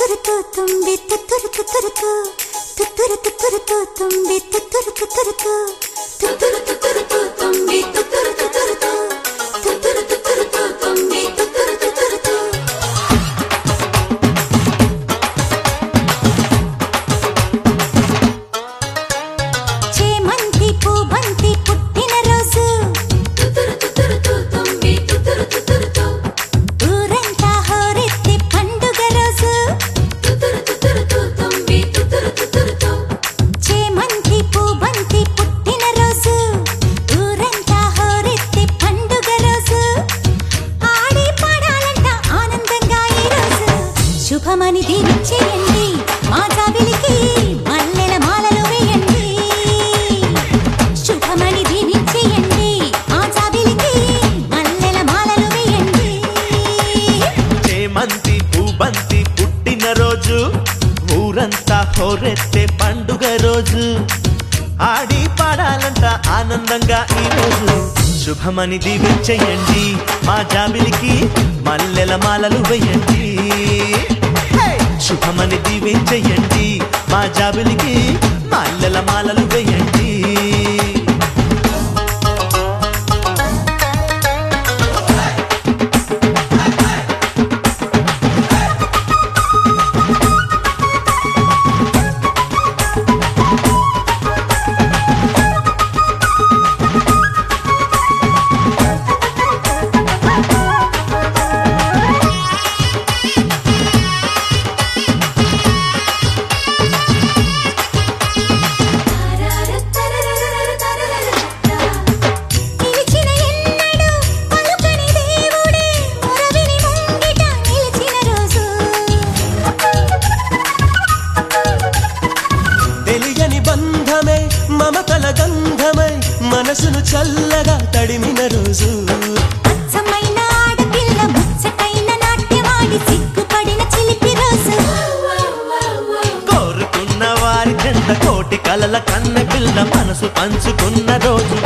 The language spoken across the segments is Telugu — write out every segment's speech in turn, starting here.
తుతురుతు తుంబి తుతురు తుతురుతు తుతురు తుతురుతు తుంబి తుతురు తుతురుతు తుతురు తుతురుతు తుంబి తుతురు తుతురుతు తుతురు తుతురుతు తుంబి తుతురు తుతురుతు చేమంతి పూబంతి పుట్టిన రోజు ఊరంతా హోరెత్తి పండుగ రోజు చేమంతి పూబంతి పుట్టిన రోజు ఊరంతా హోరెత్తి పండుగ రోజు ఆడి పాడాలంట ఆనందంగా ఈ రోజు శుభమని దీవించేయండి మా జాబిలికి మల్లెల మాలలు వేయండి శుభమని దీవించేయండి మా జాబిలికి మల్లెల మాలలు వేయండి చేమంతి పూబంతి పుట్టిన రోజు ఊరంతా హోరెత్తే పండుగ రోజు ఆడి పాడాలంట ఆనందంగా ఈ రోజు శుభమని దీవించేయండి మా జాబిలికి మల్లెల మాలలు వేయండి హే! శుభమని దీవించేయండి మా జాబిలికి మల్లెల మాలలు వేయండి నిలిచిన ఎన్నడు పలుకని దేవుడే మొరవిని ముంగిట నిలిచిన రోజు తెలియని బంధమే మమతల గంధమై మనసును చల్లగా తడిమిన రోజు అచ్చమైన ఆడపిల్ల ముచ్చటైన నాట్యమాడి సిగ్గుపడిన చిలిపి రోజు కోరుకున్న వారి చెంత కోటి కలల కన్న పిల్ల మనసు పంచుకున్న రోజు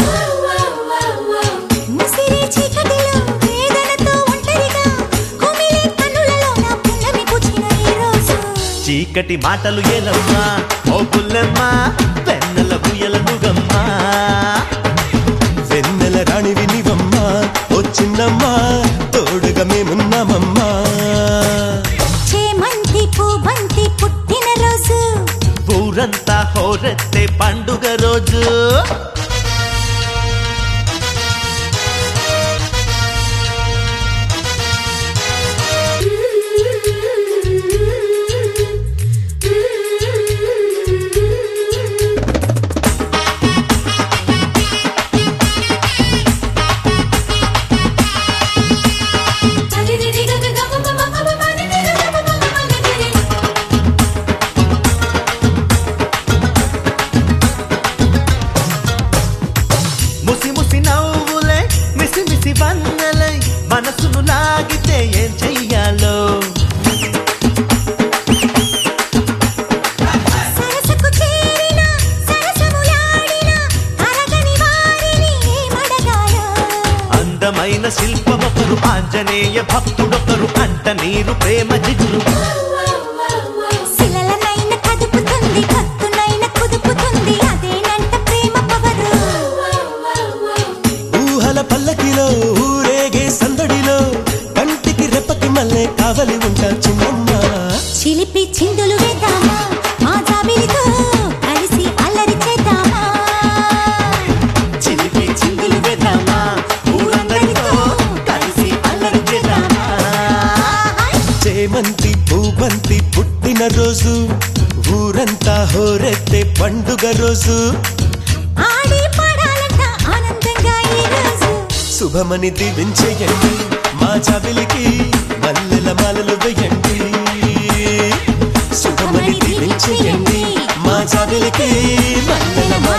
ముసిరి చీకటిలో వేదనతో ఒంటరిగా కుమిలే కన్నులలో నా పున్నమి కూర్చిన ఈ రోజు చీకటి మాటలు ఏలమ్మా ఓ పుల్లెమ్మ వెన్నెల బుయ్యల నుగమ్మా వెన్నెల రాణి వినివమ్మా ఓ చిన్నమ్మా తోడుగా మేమున్నామమ్మా చేమంతి పూబంతి పుట్టిన రోజు ఊరంతా హోరెత్తే పండుగ రోజు ముసి ముసి నవ్వులే మిసి మిసి వన్నెలై మనసును లాగితే ఏం చెయ్యాలో సరసకు చేరిన సరసములాడిన అరగని వారిని ఏమడగాలో అందమైన శిల్పమొకరు ఆంజనేయ భక్తుడొకరు అంట నీరు ప్రేమ జిగురు శిలలనైన కదుపుతుంది కత్తునైన కుదుపుతుంది అదేనంట ప్రేమ పవరు ఊహల పల్లకిలో ఊరేగే సందడిలో కంటికి రెప్పకి మల్లె కావలి ఉంటా చిన్నమ్మ చిలిపి చిందులు వేద్దామా మా జాబిలితో కలిసి అల్లరి చేద్దామా చిలిపి చిందులు వేద్దామా ఊరందరితో కలిసి అల్లరి చేద్దామా చేమంతి పూబంతి పుట్టిన రోజు ఊరంతా హోరెత్తే పండుగ రోజు ఆడి పాడాలంట ఆనందంగా ఈ రోజు శుభమని దీవించేయండి మా జాబిలికి మల్లెల మాలలు వేయండి శుభమని దీవించేయండి మా జాబిలికి మల్లెల మాలలు